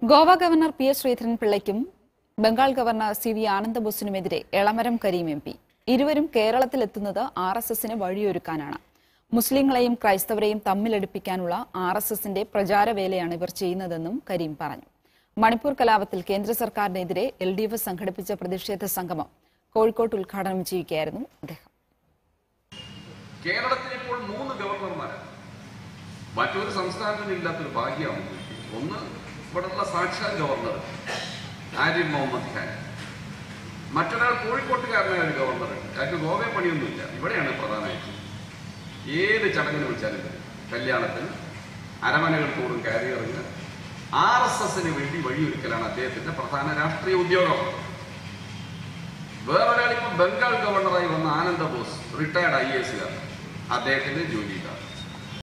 Goa governor P S Sreedharan പിള്ളയ്ക്കും Bengal governor C V ആനന്ദബോസിനുമെതിരെ Elamaram Kareem M P ഇരുവരും കേരളത്തിലെത്തുന്നത് ആർ എസ് എസിന് വഴിയൊരുക്കാനാണ് മുസ്ലിങ്ങളെയും ക്രൈസ്തവരെയും തമ്മിലടുപ്പിക്കാനുള്ള ആർ എസ് എസിന്റെ പ്രചാരവേലയാണ് ഇവർ ചെയ്യുന്നതെന്നും കരീം പറഞ്ഞു മണിപ്പൂർ കലാപത്തിൽ കേന്ദ്ര സർക്കാരിനെതിരെ എൽ ഡി എഫ് സംഘടിപ്പിച്ച പ്രതിഷേധ സംഗമം കോഴിക്കോട്ട് ഉദ്ഘാടനം ചെയ്യുകയായിരുന്നു അദ്ദേഹം കേരളത്തിൽ ഇപ്പോൾ മൂന്ന് ഗവർണർമാരാണ് മറ്റൊരു സംസ്ഥാനത്തിനും ഇല്ലാത്തൊരു ഭാഗ്യമാണ് ഒന്ന് ഇവിടെയുള്ള സാക്ഷാൽ ഗവർണർ ആരിഫ് മുഹമ്മദ് ഖാൻ മറ്റൊരാൾ കോഴിക്കോട്ടുകാരനായ ഒരു ഗവർണർ അയാൾക്ക് ഗോവയെ പണിയൊന്നുമില്ല ഇവിടെയാണ് പ്രധാനമായിട്ടും ഏത് ചടങ്ങിന് വിളിച്ചാലും വരും. കല്യാണത്തിന് അരമനകൾ തോറും കയറി ഇറങ്ങുക ആർ എസ് എസിന് വേണ്ടി വഴിയൊരുക്കലാണ് അദ്ദേഹത്തിന്റെ പ്രധാന രാഷ്ട്രീയ ഉദ്യോഗം വേറൊരാൾ ഇപ്പൊ ബംഗാൾ ഗവർണറായി വന്ന ആനന്ദ ബോസ് റിട്ടയർഡ് ഐ എസ് അദ്ദേഹത്തിന്റെ ജോലിയില്ല